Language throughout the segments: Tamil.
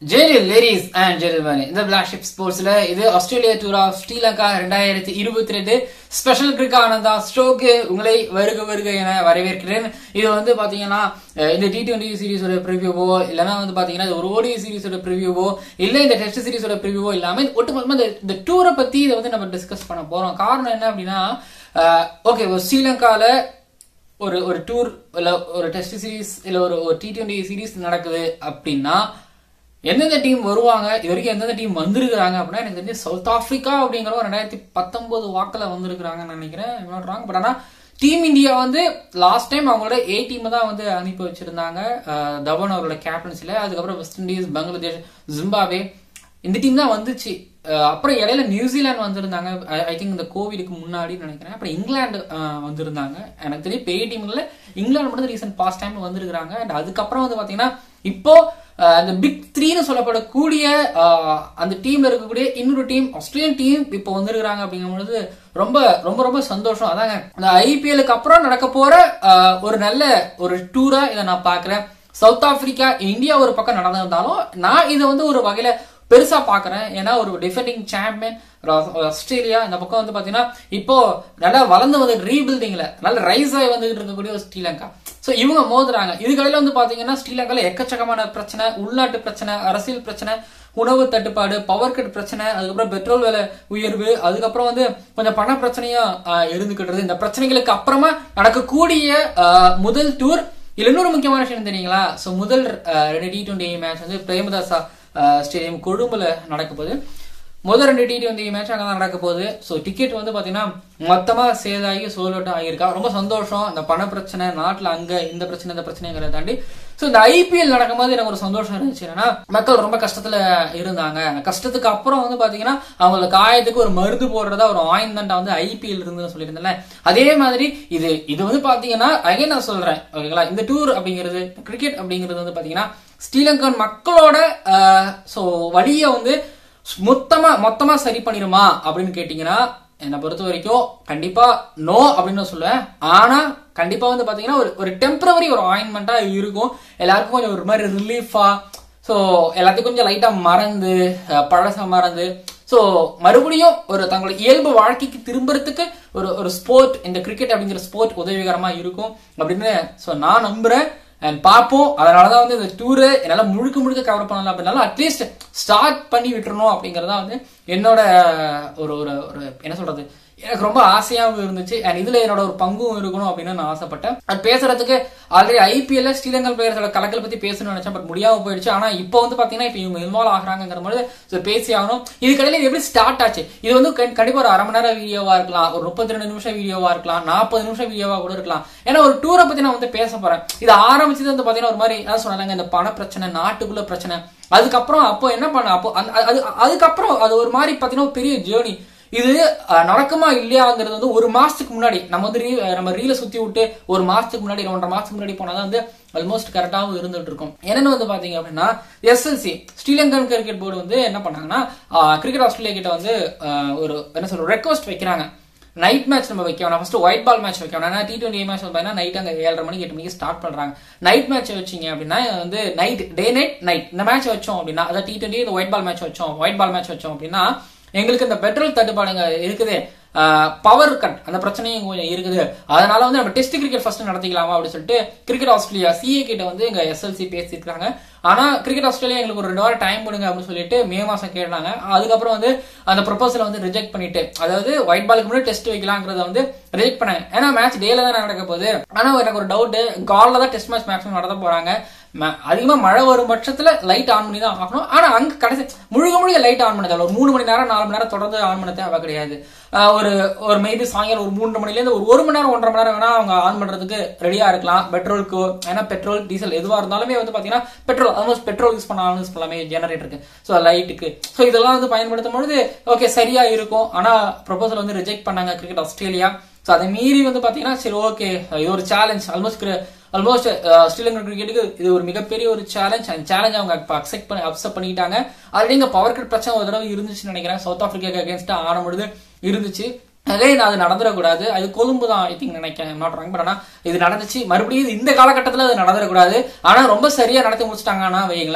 ஜெரில் லேடிஸ் அண்ட் ஜெரில்மேன் இந்த பிளாக் ஷிப் ஸ்போர்ட்ஸ்ல இது ஆஸ்திரேலியா டூர் ஆஃப் ஸ்ரீலங்கா ரெண்டாயிரத்தி இருபத்தி ரெண்டு ஸ்பெஷல் கிரிக் ஆனந்தா ஸ்ட்ரோக்கு உங்களை வருக வருக என வரவேற்கிறேன் இது வந்து பாத்தீங்கன்னா அஹ், இந்த டி டுவெண்டி சீரிஸோட ப்ரிவியூவோ இல்லைன்னா வந்து பாத்தீங்கன்னா இது ஒரு ஓடி சீரிஸோட ப்ரிவியூவோ இல்ல இந்த டெஸ்ட் சீரிஸோட ப்ரிவியூவோ இல்லாம ஒட்டுமொத்தமா இந்த இந்த டூரை பத்தி இதை வந்து நம்ம டிஸ்கஸ் பண்ண போறோம் காரணம் என்ன அப்படின்னா ஓகே ஒரு ஸ்ரீலங்கால ஒரு ஒரு டூர் இல்ல ஒரு டெஸ்ட் சீரிஸ் இல்ல ஒரு ஒரு டி டுவெண்டி சீரிஸ் நடக்குது அப்படின்னா எந்தெந்த டீம் வருவாங்க இது வரைக்கும் எந்தெந்த டீம் வந்திருக்கிறாங்க அப்படின்னா எனக்கு தெரிஞ்சு சவுத் ஆப்பிரிக்கா அப்படிங்கிறவங்க ரெண்டாயிரத்தி பத்தொன்பது வாக்கில் வந்திருக்கிறாங்கன்னு நினைக்கிறேன் ராங் பட் ஆனால் டீம் இந்தியா வந்து லாஸ்ட் டைம் அவங்களோட ஏ டீம் தான் வந்து அனுப்பி வச்சிருந்தாங்க அஹ், தவன் அவரோட கேப்டன்சில அதுக்கப்புறம் வெஸ்ட் இண்டீஸ் பங்களாதேஷ் ஜிம்பாவே இந்த டீம் தான் வந்துச்சு அஹ் அப்புறம் இடையில நியூசிலாந்து வந்திருந்தாங்க ஐ திங்க் இந்த கோவிடுக்கு முன்னாடி நினைக்கிறேன் அப்புறம் இங்கிலாந்து அஹ், வந்திருந்தாங்க எனக்கு தெரியும் பெரிய டீம்ல இங்கிலாந்து மட்டும் ரீசன்ட் பாஸ்ட் டைம்ல வந்திருக்காங்க அண்ட் அதுக்கப்புறம் வந்து பாத்தீங்கன்னா இப்போ அஹ், அந்த பிக் த்ரீன்னு சொல்லப்படக்கூடிய அஹ், அந்த டீம்ல இருக்கக்கூடிய இன்னொரு டீம் ஆஸ்திரேலியன் டீம் இப்போ வந்திருக்கிறாங்க அப்படிங்கும்பொழுது ரொம்ப ரொம்ப ரொம்ப சந்தோஷம் அதாங்க இந்த ஐபிஎலுக்கு அப்புறம் நடக்க போற அஹ், ஒரு நல்ல ஒரு டூரா இதை நான் பாக்குறேன் சவுத் ஆப்பிரிக்கா இந்தியா ஒரு பக்கம் நடந்திருந்தாலும் நான் இதை வந்து ஒரு வகையில பெருசா பாக்குறேன் ஏன்னா ஒரு டிஃபெண்டிங் சாம்பியன் ஆஸ்திரேலியா இந்த பக்கம் வந்து பாத்தீங்கன்னா இப்போ நல்லா வளர்ந்து வந்து ரீபில்டிங்ல நல்ல ரைஸ் ஆகி வந்துகிட்டு இருக்கக்கூடிய ஒரு ஸ்ரீலங்கா சோ இவங்க மோதுறாங்க இதுக்கடையில வந்து பாத்தீங்கன்னா ஸ்ரீலங்கால எக்கச்சக்கமான பிரச்சனை உள்நாட்டு பிரச்சனை அரசியல் பிரச்சனை உணவு தட்டுப்பாடு பவர் கட் பிரச்சனை அதுக்கப்புறம் பெட்ரோல் விலை உயர்வு அதுக்கப்புறம் வந்து கொஞ்சம் பண பிரச்சனையா ஆஹ், இருந்துகிட்டு இந்த பிரச்சனைகளுக்கு அப்புறமா நடக்கக்கூடிய ஆஹ், முதல் டூர் இதுல இன்னொரு முக்கியமான விஷயம் என்ன தெரியுங்களா சோ முதல் அஹ், ரெண்டு டி டுவெண்டி மேட்ச் வந்து பிரேமதாசா அஹ், ஸ்டேடியம் கொழும்புல நடக்க போகுது முதல் ரெண்டு டி டுவெண்டி மேட்ச் அங்கே தான் நடக்க போகுது ஸோ டிக்கெட் வந்து பார்த்தீங்கன்னா மொத்தமாக சேதாகி சோல் அவுட் ஆகியிருக்கா ரொம்ப சந்தோஷம் இந்த பண பிரச்சனை நாட்டில் அங்கே இந்த பிரச்சனை இந்த பிரச்சனைங்கிறத தாண்டி ஸோ இந்த ஐபிஎல் நடக்கும்போது எனக்கு ஒரு சந்தோஷம் இருந்துச்சு என்னன்னா மக்கள் ரொம்ப கஷ்டத்தில் இருந்தாங்க கஷ்டத்துக்கு அப்புறம் வந்து பார்த்தீங்கன்னா அவங்களுக்கு காயத்துக்கு ஒரு மருந்து போடுறதா ஒரு ஆயின்மெண்ட் வந்து ஐபிஎல் இருந்துன்னு சொல்லியிருந்தேன்ல அதே மாதிரி இது இது வந்து பார்த்தீங்கன்னா அகைன் நான் சொல்றேன் ஓகேங்களா இந்த டூர் அப்படிங்கிறது கிரிக்கெட் அப்படிங்கிறது வந்து பார்த்தீங்கன்னா ஸ்ரீலங்கன் மக்களோட ஸோ வழியை வந்து மொத்தமா மொத்தமா சரி பண்ணிருமா அப்படின்னு கேட்டீங்கன்னா என்னை பொறுத்த வரைக்கும் கண்டிப்பா நோ அப்படின்னு நான் சொல்லுவேன் ஆனா கண்டிப்பா வந்து பாத்தீங்கன்னா ஒரு ஒரு டெம்பரவரி ஒரு ஆயின்மெண்டா இருக்கும் எல்லாருக்கும் கொஞ்சம் ஒரு மாதிரி ரிலீஃபா ஸோ எல்லாத்தையும் கொஞ்சம் லைட்டா மறந்து அஹ், பழச மறந்து ஸோ மறுபடியும் ஒரு தங்களோட இயல்பு வாழ்க்கைக்கு திரும்புறதுக்கு ஒரு ஒரு ஸ்போர்ட் இந்த கிரிக்கெட் அப்படிங்கிற ஸ்போர்ட் உதவிகரமா இருக்கும் அப்படின்னு ஸோ நான் நம்புறேன் அண்ட் பார்ப்போம் அதனால தான் வந்து இந்த டூரு என்னால் முழுக்க முழுக்க கவர் பண்ணலாம் அப்படின்னாலும் அட்லீஸ்ட் ஸ்டார்ட் பண்ணி விட்டுறணும் அப்படிங்கிறதா வந்து என்னோட ஒரு ஒரு ஒரு என்ன சொல்றது எனக்கு ரொம்ப ஆசையாகவும் இருந்துச்சு அண்ட் இதுல என்னோட ஒரு பங்கும் இருக்கணும் அப்படின்னு நான் ஆசைப்பட்டேன் அது பேசுறதுக்கு ஆல்ரெடி ஐபிஎல்ல ஸ்ரீலங்கா பிளேயர்ஸோட கலக்கல் பத்தி பேசணும்னு நினைச்சேன் பட் முடியாம போயிடுச்சு ஆனா இப்போ வந்து பாத்தீங்கன்னா இப்போ இவங்க இன்வால்வ் ஆகுறாங்கிற மாதிரி so பேசி ஆகணும் இதுக்கடையில இது எப்படி ஸ்டார்ட் ஆச்சு இது வந்து கண்- கண்டிப்பா ஒரு அரை மணி நேரம் வீடியோவா இருக்கலாம் ஒரு முப்பத்தி ரெண்டு நிமிஷம் வீடியோவா இருக்கலாம் நாற்பது நிமிஷம் வீடியோவா கூட இருக்கலாம் ஏன்னா ஒரு டூரை பத்தி நான் வந்து பேச போறேன் இது ஆரம்பிச்சது வந்து பாத்தீங்கன்னா ஒரு மாதிரி என்ன சொன்னாங்க இந்த பண பிரச்சனை நாட்டுக்குள்ள பிரச்சனை அதுக்கப்புறம் அப்போ என்ன பண்ண அப்போ அந்த- அது அதுக்கப்புறம் அது ஒரு மாதிரி பாத்தீங்கன்னா ஒரு பெரிய ஜேர்னி இது அஹ், நடக்குமா இல்லையாங்கிறது வந்து ஒரு மாசத்துக்கு முன்னாடி நம்ம வந்து ரீ- நம்ம ரீல சுத்தி விட்டு ஒரு மாசத்துக்கு முன்னாடி இல்ல ஒன்றரை மாசத்துக்கு முன்னாடி போனாதான் வந்து ஆல்மோஸ்ட் கரெக்டாகவும் இருந்துட்டு இருக்கும் என்னன்னு வந்து பாத்தீங்க அப்படின்னா எஸ்எல்சி ஸ்ரீலங்கன் கிரிக்கெட் போர்டு வந்து என்ன பண்ணாங்கன்னா கிரிக்கெட் ஆஸ்திரேலியா கிட்ட வந்து அஹ், ஒரு என்ன சொல்ற ரெக்வஸ்ட் வைக்கிறாங்க நைட் மேட்ச் நம்ம வைக்க வேணாம் ஃபர்ஸ்ட் ஒயிட் பால் மேட்ச் வைக்க வேணாம் ஏன்னா டி டுவெண்ட்டி மேட்ச் பார்த்தீங்கன்னா நைட் அங்கே ஏழரை மணிக்கு எட்டு மணிக்கு ஸ்டார்ட் பண்றாங்க நைட் மேட்ச் வச்சீங்க அப்படின்னா வந்து நைட் டே நைட் நைட் இந்த மேட்ச் வச்சோம் அப்படின்னா அதாவது டி டுவெண்ட்டி இந்த ஒயிட் பால் மேட்ச் வச்சோம் ஒயிட் பால் மேட்ச் வச்சோம் அப்படின்னா எங்களுக்கு இந்த பெட்ரோல் தட்டுப்பாடுங்க இருக்குது பவர் கட் அந்த பிரச்சனையும் கொஞ்சம் இருக்குது அதனால வந்து நம்ம டெஸ்ட் கிரிக்கெட் ஃபர்ஸ்ட் நடத்திக்கலாமா அப்படின்னு சொல்லிட்டு கிரிக்கெட் ஆஸ்திரேலியா சிஏ கிட்ட வந்து எங்க எஸ்எல்சி பேசியிருக்காங்க ஆனா கிரிக்கெட் ஆஸ்திரேலியா எங்களுக்கு ஒரு ரெண்டு வாரம் டைம் கொடுங்க அப்படின்னு சொல்லிட்டு மே மாசம் கேட்டாங்க அதுக்கப்புறம் வந்து அந்த ப்ரொபோசலை வந்து ரிஜெக்ட் பண்ணிட்டு அதாவது ஒயிட் பாலுக்கு முன்னாடி டெஸ்ட் வைக்கலாங்கிறத வந்து ரிஜெக்ட் பண்ணாங்க ஏன்னா மேட்ச் டேல தான் நடக்க போகுது ஆனா எனக்கு ஒரு டவுட் கால்ல தான் டெஸ்ட் மேட்ச் மேக்ஸிமம் நடத்த போறாங்க ம- அதிகமா மழை வரும் பட்சத்துல லைட் ஆன் பண்ணி தான் ஆகணும் ஆனா அங்க கடைசி முழுக்க முழுக்க லைட் ஆன் பண்ண தேவை ஒரு மூணு மணி நேரம் நாலு மணி நேரம் தொடர்ந்து ஆன் பண்ண தேவை கிடையாது ஆஹ் ஒரு ஒரு மேபி சாயங்காலம் ஒரு மூன்று மணில இருந்து ஒரு ஒரு மணி நேரம் ஒன்றரை மணி நேரம் வேணா அவங்க ஆன் பண்றதுக்கு ரெடியா இருக்கலாம் பெட்ரோலுக்கு ஏன்னா பெட்ரோல் டீசல் எதுவா இருந்தாலுமே வந்து பாத்தீங்கன்னா பெட்ரோல் ஆல்மோஸ்ட் பெட்ரோல் யூஸ் பண்ணாலும் யூஸ் பண்ணலாமே ஜெனரேட்டருக்கு ஸோ லைட்டுக்கு ஸோ இதெல்லாம் வந்து பயன்படுத்தும் பொழுது ஓகே சரியா இருக்கும் ஆனா ப்ரொபோசல் வந்து ரிஜெக்ட் பண்ணாங்க கிரிக்கெட் ஆஸ்திரேலியா ஸோ அதை மீறி வந்து பாத்தீங்கன்னா சரி ஓகே இது ஒரு சேலஞ்ச் ஆல்மோஸ்ட் ஆல்மோஸ்ட் ஸ்ரீலங்கன் கிரிக்கெட்டுக்கு இது ஒரு மிகப்பெரிய ஒரு சேலஞ்ச் அந்த சேலஞ்ச் அவங்க அக்செப்ட் பண்ணி அக்செப்ட் பண்ணிக்கிட்டாங்க ஆல்ரெடி இங்க பவர் கட் பிரச்சனை ஒரு தடவை இருந்துச்சுன்னு நினைக்கிறேன் சவுத் ஆப்பிரிக்காக்கு அகேன்ஸ்டா ஆன பொழுது இருந்துச்சு அகைன் அது நடந்துடக்கூடாது அது கொழும்பு தான் ஐ திங்க் நினைக்கிறேன் நாட் ராங் பட் ஆனா இது நடந்துச்சு மறுபடியும் இது இந்த காலகட்டத்தில் அது நடந்துடக்கூடாது ஆனா ரொம்ப சரியா நடத்தி முடிச்சிட்டாங்கன்னா வைங்களேன்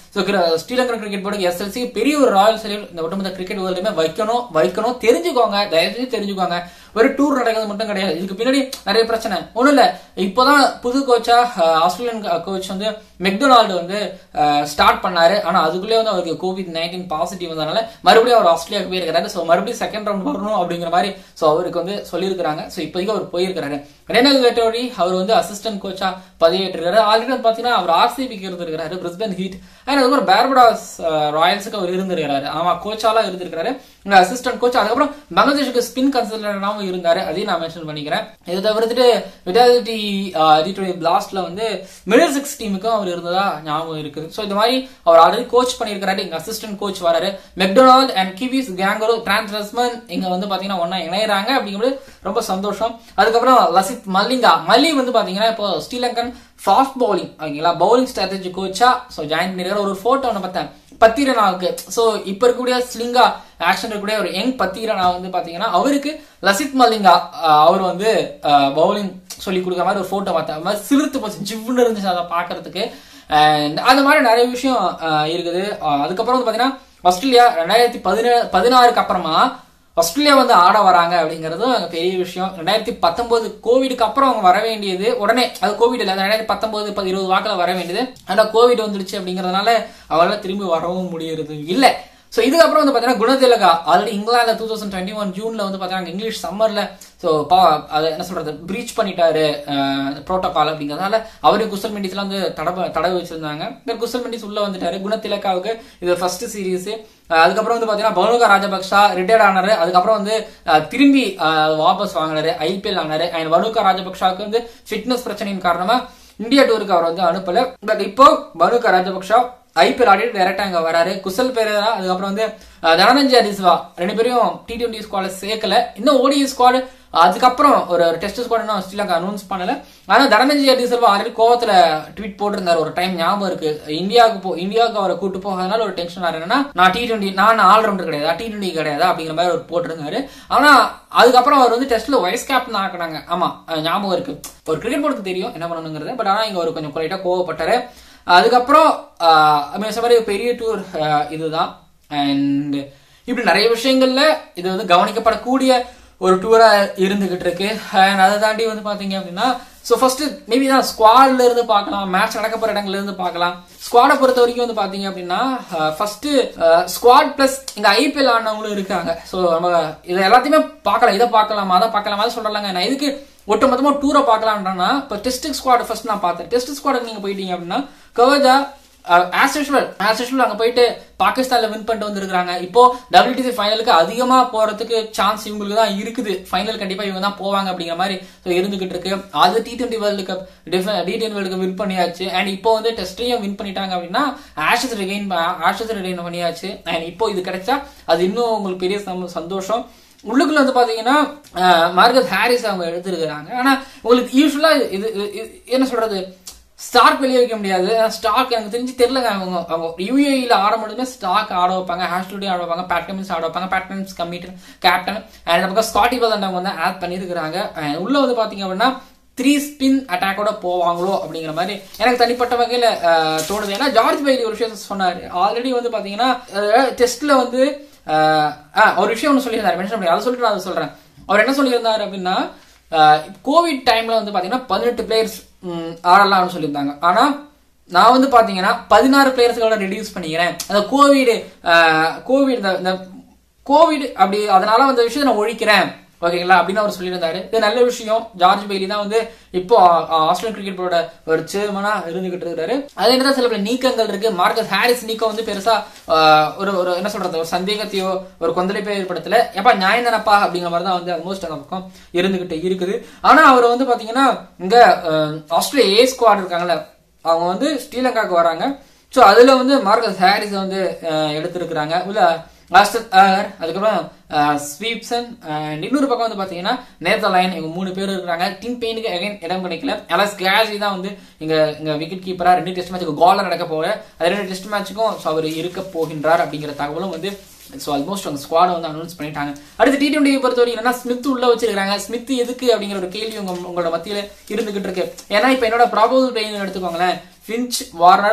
so Sri Lankan cricket board SLC பெரிய ஒரு ராயல் சலூட் இந்த ஒட்டுமொத்த கிரிக்கெட் வேர்ல்டுமே வைக்கணும் வைக்கணும் தெரிஞ்சுக்கோங்க தயவு செஞ்சு தெரிஞ்சுக்கோங்க ஒரு டூர் நடக்கிறது மட்டும் கிடையாது இதுக்கு பின்னாடி நிறைய பிரச்சனை ஒன்றும் இல்லை இப்போதான் புது கோச்சா ஆஸ்திரேலியன் கோச் வந்து மெக்டொனால்டு வந்து ஸ்டார்ட் பண்ணாரு ஆனா அதுக்குள்ளே வந்து அவருக்கு கோவிட் நைன்டீன் பாசிட்டிவ் வந்தனால மறுபடியும் அவர் ஆஸ்திரேலியாவுக்கு போயிருக்காரு ஸோ மறுபடியும் செகண்ட் ரவுண்ட் வரணும் அப்படிங்கிற மாதிரி ஸோ அவருக்கு வந்து சொல்லியிருக்கிறாங்க ஸோ இப்போதைக்கு அவர் போயிருக்கிறாரு ரெனல் வெட்டோரி அவர் வந்து அசிஸ்டன்ட் கோச்சா பதவியேற்றிருக்காரு ஆல்ரெடி வந்து பார்த்தீங்கன்னா அவர் ஆர்சிபிக்கு இருந்திருக்காரு பிரிஸ்பன் ஹீட் அண்ட் அதுக்கப்புறம் பேர்படாஸ் ராயல்ஸுக்கு அவர் இருந்திருக்கிறாரு ஆமா கோச்சாலாம் இருந்திருக்காரு இங்க அசிஸ்டன்ட் கோச் அதுக்கப்புறம் பங்களாதேஷுக்கு ஸ்பின் கன்சல்டன்டாகவும் இருந்தாரு அதையும் நான் மென்ஷன் பண்ணிக்கிறேன் இதை தவிர்த்துட்டு விட்டாலிட்டி டி டுவெண்ட்டி பிளாஸ்ட்ல வந்து மிடில் சிக்ஸ் டீமுக்கும் அவர் இருந்ததா ஞாபகம் இருக்குது ஸோ இந்த மாதிரி அவர் ஆல்ரெடி கோச் பண்ணியிருக்காரு இங்க அசிஸ்டன்ட் கோச் வராரு மெக்டொனால்ட் அண்ட் கிவிஸ் கேங்கரோ டிரான்ஸ்ரஸ்மன் இங்க வந்து பாத்தீங்கன்னா ஒன்னா இணையறாங்க அப்படிங்கும்போது ரொம்ப சந்தோஷம் அதுக்கப்புறம் லசித் மல்லிங்கா மல்லி வந்து பாத்தீங்கன்னா இப்போ ஸ்ரீலங்கன் ஃபாஸ்ட் பவுலிங் ஓகேங்களா பவுலிங் ஸ்ட்ராட்டஜி கோச்சா ஸோ ஜாயின் பண்ணிருக்கிற ஒரு ஃபோட்டோ ஒன்று பார்த்தேன் பத்திரனாவுக்கு ஸோ இப்போ இருக்கக்கூடிய ஸ்லிங்கா ஆக்ஷன் இருக்கக்கூடிய ஒரு யங் பத்திரனா வந்து பாத்தீங்கன்னா அவருக்கு லசித் மல்லிங்கா அஹ், அவர் வந்து பவுலிங் சொல்லி கொடுக்குற மாதிரி ஒரு ஃபோட்டோ பார்த்தேன் அது மாதிரி சிலிர்த்து போச்சு ஜிவ்னு இருந்துச்சு அதை பார்க்கறதுக்கு அண்ட் அந்த மாதிரி நிறைய விஷயம் அஹ், இருக்குது அஹ், அதுக்கப்புறம் வந்து பாத்தீங்கன்னா ஆஸ்திரேலியா ரெண்டாயிரத்தி பதினேழு பதினாறுக்கு அப்புறமா ஆஸ்திரேலியா வந்து ஆட வராங்க அப்படிங்கிறது அங்க பெரிய விஷயம் ரெண்டாயிரத்தி பத்தொன்பது கோவிடுக்கு அப்புறம் அவங்க வர வேண்டியது உடனே அது கோவிட் இல்லை ரெண்டாயிரத்தி பத்தொன்பது பத்து இருபது வாக்கில் வர வேண்டியது ஆனா கோவிட் வந்துடுச்சு அப்படிங்கறதுனால அவங்களால திரும்பி வரவும் முடியறது இல்லை ஸோ இதுக்கப்புறம் வந்து பார்த்தீங்கன்னா குணதிலகா ஆல்ரெடி இங்கிலாந்துல டூ தௌசண்ட் டுவெண்ட்டி ஒன் ஜூன்ல வந்து பார்த்தீங்கன்னா இங்கிலீஷ் சம்மர்ல ஸோ பா அதை என்ன சொல்றது பிரீச் பண்ணிட்டாரு ப்ரோட்டோகால் அப்படிங்கிறதுனால அவரு குசல் மெண்டிஸ்லாம் வந்து தடவை தடவை வச்சிருந்தாங்க இந்த குசல் மெண்டிஸ் உள்ள வந்துட்டாரு குணதிலகாவுக்கு இது ஃபர்ஸ்ட் சீரீஸ் அதுக்கப்புறம் வந்து பாத்தீங்கன்னா பவுனுகா ராஜபக்ஷா ரிட்டையர்ட் ஆனாரு அதுக்கப்புறம் வந்து அஹ், திரும்பி அஹ், வாபஸ் வாங்கினாரு ஐபிஎல் ஆனாரு அண்ட் வனுகா ராஜபக்ஷாவுக்கு வந்து ஃபிட்னஸ் பிரச்சனையின் காரணமா இந்தியா டூருக்கு அவர் வந்து அனுப்பல பட் இப்போ வனுகா ராஜபக்ஷா ஐபிஎல் ஆடிட்டு டைரக்டா இங்க வராரு குசல் பெரேரா அதுக்கப்புறம் வந்து அஹ், தனஞ்சய் அடிஸ்வா ரெண்டு பேரையும் டி டுவெண்ட்டி ஸ்குவாட சேர்க்கல இன்னும் ஓடி ஸ்குவாடு அதுக்கப்புறம் ஒரு டெஸ்ட் ஸ்குவாட் இன்னும் ஸ்ரீலங்கா அனௌன்ஸ் பண்ணல ஆனா தனஞ்சய் அடிசல்வா ஆல்ரெடி கோவத்துல ட்வீட் போட்டிருந்தாரு ஒரு டைம் ஞாபகம் இருக்கு இந்தியாவுக்கு போ இந்தியாவுக்கு அவரை கூட்டு போகாதனால ஒரு டென்ஷன் என்னன்னா நான் டி டுவெண்ட்டி நான் ஆல்ரவுண்டர் கிடையாது டி டுவெண்ட்டி கிடையாது அப்படிங்கிற மாதிரி அவர் போட்டிருந்தாரு ஆனா அதுக்கப்புறம் அவர் வந்து டெஸ்ட்ல வைஸ் கேப்டன் ஆக்குனாங்க ஆமா அஹ் ஞாபகம் இருக்கு ஒரு கிரிக்கெட் போர்டுக்கு தெரியும் என்ன பண்ணணுங்கிறது பட் ஆனா இங்க அவர் கொஞ்சம் குறைட்டா கோவப்பட்டாரு அதுக்கப்புறம் ஆஹ் I mean, சொன்ன மாதிரி பெரிய டூர் இதுதான் அண்ட் இப்படி நிறைய விஷயங்கள்ல இது வந்து கவனிக்கப்படக்கூடிய ஒரு டூரா இருந்துகிட்டு இருக்கு அண்ட் அதை தாண்டி வந்து பாத்தீங்க அப்படின்னா ஸோ ஃபர்ஸ்ட் மேபி தான் ஸ்குவாட்ல இருந்து பார்க்கலாம் மேட்ச் நடக்க போற இடங்கள்ல இருந்து பார்க்கலாம் ஸ்குவாடை பொறுத்த வரைக்கும் வந்து பாத்தீங்க அப்படின்னா ஃபர்ஸ்ட் ஸ்குவாட் பிளஸ் இங்க ஐபிஎல் ஆனவங்களும் இருக்காங்க ஸோ நம்ம இதை எல்லாத்தையுமே பார்க்கலாம் இதை பார்க்கலாம் அதை பார்க்கலாம் அதை சொல்லலாங்க நான் இதுக்கு ஒட்டுமொத்தமா டூரை பார்க்கலாம்னா இப்போ டெஸ்ட் ஸ்குவாட் ஃபர்ஸ்ட் நான் பார்த்தேன் டெஸ்ட் ஸ்குவாடுக்கு நீங்க போயிட்டீங்க அப்படின்னா Khawaja as usual as usual அங்க போயிட்டு பாகிஸ்தான்ல வின் பண்ணிட்டு வந்திருக்காங்க இப்போ WTC ஃபைனலுக்கு அதிகமா போறதுக்கு சான்ஸ் இவங்களுக்கு தான் இருக்குது ஃபைனல் கண்டிப்பா இவங்க தான் போவாங்க அப்படிங்கிற மாதிரி so இருந்துகிட்டு இருக்கு அது T twenty world cup T ten world cup win பண்ணியாச்சு அண்ட் இப்போ வந்து டெஸ்டையும் வின் பண்ணிட்டாங்க அப்படின்னா ஆஷஸ் ரிகைன் ஆஷஸ் ரிகைன் பண்ணியாச்சு அண்ட் இப்போ இது கிடைச்சா அது இன்னும் உங்களுக்கு பெரிய சந்தோ- சந்தோஷம் உள்ளுக்குள்ள வந்து பாத்தீங்கன்னா மார்கத் ஹாரிஸ் அவங்க எடுத்திருக்கிறாங்க ஆனா உங்களுக்கு யூஸ்வலா இது இது- இது- என்ன சொல்றது ஸ்டாக் வெளியே வைக்க முடியாது ஸ்டாக் எனக்கு தெரிஞ்சு தெரியலங்க அவங்க அவங்க யூஏஇல ஆட மட்டுமே ஸ்டாக் ஆட வைப்பாங்க ஹேஷ்டுடி ஆட வைப்பாங்க பேட்கமின்ஸ் ஆட வைப்பாங்க பேட்கமின்ஸ் கமிட்டர் கேப்டன் அண்ட் நமக்கு ஸ்காட்டி பதன் அவங்க வந்து ஆட் பண்ணியிருக்கிறாங்க And உள்ள வந்து பாத்தீங்க அப்படின்னா த்ரீ ஸ்பின் அட்டாக்கோட போவாங்களோ அப்படிங்கிற மாதிரி எனக்கு தனிப்பட்ட வகையில அஹ், தோணுது ஏன்னா ஜார்ஜ் பைலி ஒரு விஷயம் சொன்னாரு ஆல்ரெடி வந்து பாத்தீங்கன்னா டெஸ்ட்ல வந்து அஹ், ஆ, ஒரு விஷயம் ஒன்று சொல்லியிருந்தாரு மென்ஷன் பண்ணி அதை சொல்லிட்டு நான் அதை சொல்றேன் அவர் என்ன சொல்லியிருந்தாரு அப்படின்னா கோவிட் டைம்ல வந்து பாத்தீங்கன்னா பதினெட்டு பிளேயர்ஸ் ஆடலாம்னு சொல்லியிருந்தாங்க ஆனா நான் வந்து பாத்தீங்கன்னா பதினாறு பிளேயர்ஸ்களோட ரெடியூஸ் பண்ணிக்கிறேன் அந்த கோவிட் கோவிட் இந்த கோவிட் அப்படி அதனால அந்த விஷயத்தை நான் ஒழிக்கிறேன் ஓகேங்களா அப்படின்னு அவர் சொல்லியிருந்தாரு இது நல்ல விஷயம் ஜார்ஜ் பெய்லி தான் வந்து இப்போ ஆ- ஆஸ்திரேலியன் கிரிக்கெட் போர்டோட ஒரு சேர்மனா இருந்துகிட்டு இருக்காரு அது என்னதான் சில பல நீக்கங்கள் இருக்கு மார்க்கஸ் ஹாரிஸ் நீக்கம் வந்து பெருசா ஆ, ஒரு ஒரு என்ன சொல்றது ஒரு சந்தேகத்தையோ ஒரு கொந்தளிப்போ ஏற்படுத்தல எப்பா நியாயம் தானப்பா அப்படிங்கிற மாதிரி தான் வந்து ஆல்மோஸ்ட் அந்த பக்கம் இருந்துகிட்டு இருக்குது ஆனா அவர் வந்து பாத்தீங்கன்னா இங்க ஆ, ஆஸ்திரேலியா ஏ ஸ்குவாட் இருக்காங்கல்ல அவங்க வந்து ஸ்ரீலங்காவுக்கு வராங்க ஸோ அதுல வந்து மார்க்கஸ் ஹாரிஸ் வந்து அஹ், எடுத்திருக்கிறாங்க உள்ள ஆஸ்டர் ஆர் அதுக்கப்புறம் ஸ்வீப்சன் அண்ட் இன்னொரு பக்கம் வந்து பாத்தீங்கன்னா நேதர் லைன் இவங்க மூணு பேர் இருக்கிறாங்க டிம் பெயினுக்கு அகைன் இடம் கிடைக்கல அலஸ் கிளாஸி தான் வந்து இங்க இங்க விக்கெட் கீப்பரா ரெண்டு டெஸ்ட் மேட்சுக்கு கோலர் நடக்க போக அது ரெண்டு டெஸ்ட் மேட்சுக்கும் அவர் இருக்க போகின்றார் அப்படிங்கிற தகவலும் வந்து ஸோ ஆல்மோஸ்ட் அவங்க ஸ்குவாடை வந்து அனௌன்ஸ் பண்ணிட்டாங்க அடுத்து டி டுவெண்ட்டி பொறுத்த வரைக்கும் என்னன்னா ஸ்மித் உள்ள வச்சிருக்காங்க ஸ்மித் எதுக்கு அப்படிங்கிற ஒரு கேள்வி உங்க உங்களோட மத்தியில இருந்துகிட்டு இருக்கு ஏன்னா இப்போ என்னோட ப்ராபபிள் பிளேன் எடுத்துக்கோங்களேன் ஃபின்ச் வார்னர்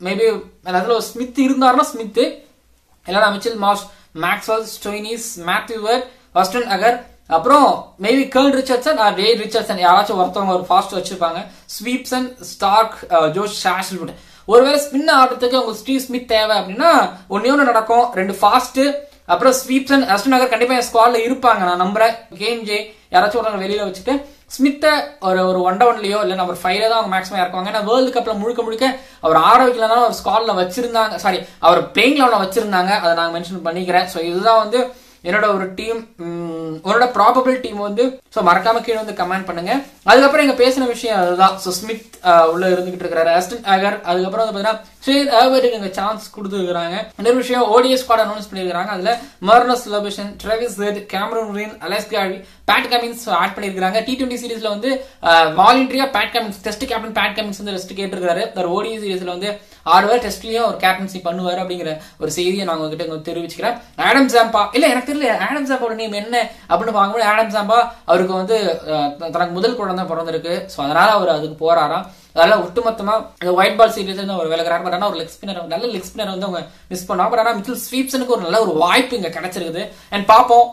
மேபி அதுல ஒரு ஸ்மித் இருந்தாருன்னா ஸ்மித் இல்லைனா Mitchell Marsh Maxwell Stoinis Matthew Wade Ashton Agar அப்புறம் மேபி கேர்ள் ரிச்சர்ட்சன் ஆர் ரே ரிச்சர்ட்சன் யாராச்சும் ஒருத்தவங்க ஒரு ஃபாஸ்ட் வச்சிருப்பாங்க ஸ்வீப்சன் ஸ்டார்க் ஜோஷ் ஷாஷ்வுட் ஒருவேளை ஸ்பின் ஆடுறதுக்கு உங்களுக்கு ஸ்டீவ் ஸ்மித் தேவை அப்படின்னா ஒன்னே ஒன்று நடக்கும் ரெண்டு ஃபாஸ்ட் அப்புறம் ஸ்வீப்சன் அஸ்டன் நகர் கண்டிப்பா என் ஸ்குவாட்ல இருப்பாங்க நான் நம்புறேன் கேம் ஜே யாராச்சும் ஒருத்தவங்க வெளியில வச்சுட்டு ஸ்மித்தை ஒரு ஒரு ஒன் டவுன்லயோ இல்ல நம்பர் ஃபைவ்ல தான் அவங்க மேக்ஸிமம் இறக்குவாங்க ஏன்னா வேர்ல்டு கப்ல முழுக்க முழுக்க அவர் ஆட வைக்கலனாலும் அவர் ஸ்குவாட்ல வச்சிருந்தாங்க சாரி அவர் பிளேயிங் லெவல வச்சிருந்தாங்க அதை நான் மென்ஷன் பண்ணிக்கிறேன் ஸோ இதுதான் வந்து என்னோட ஒரு டீம் உன்னோட ப்ராபபிள் டீம் வந்து ஸோ மறக்காம கீழே வந்து கமெண்ட் பண்ணுங்க அதுக்கப்புறம் எங்க பேசின விஷயம் அதுதான் ஸோ ஸ்மித் ஆஹ், உள்ள இருந்துகிட்டு இருக்காரு அஸ்டன் அகர் அதுக்கப்புறம் வந்து பார்த்தீங்கன்னா ஷேர் ஆவருக்கு இங்க சான்ஸ் கொடுத்துருக்காங்க இன்னொரு விஷயம் ஓடிஎஸ் ஸ்குவாட் அனௌன்ஸ் பண்ணியிருக்காங்க அதுல Marnus Labuschagne Travis Head Cameron Green Alex Carey Pat Cummins add பண்ணியிருக்காங்க டி டுவெண்ட்டி சீரிஸ்ல வந்து வாலண்டரியா Pat Cummins test captain Pat Cummins வந்து ரெஸ்ட் கேட்டிருக்காரு ஒரு ஓடிஎஸ் சீரிஸ்ல வந்து ஆடுவார் டெஸ்ட்லயும் ஒரு கேப்டன்சி பண்ணுவார் அப்படிங்கிற ஒரு செய்தியை நான் உங்ககிட்ட இங்க தெரிவிச்சுக்கிறேன் ஆடம் சாம்பா இல்ல எனக்கு தெரியல ஆடம் சாம்பாவோட நேம் என்ன அப்படின்னு பார்க்கும்போது ஆடம் சாம்பா அவருக்கு வந்து அஹ், தனக்கு முதல் குழந்தை பிறந்திருக்கு ஸோ அதனால அவர் அதுக்கு போறாராம் அதனால ஒட்டுமொத்தமா இந்த ஒயிட் பால் சீரிஸ் வந்து அவர் விலகிறாரு பட் ஆனால் ஒரு லெக் ஸ்பின்னர் நல்ல லெக் ஸ்பின்னர் வந்து அவங்க மிஸ் பண்ணாங்க பட் ஆனால் மிச்சில் ஸ்வீப்ஸனுக்கு ஒரு நல்ல ஒரு வாய்ப்பு இங்க கிடைச்சிருக்குது அண்ட் பார்ப்போம்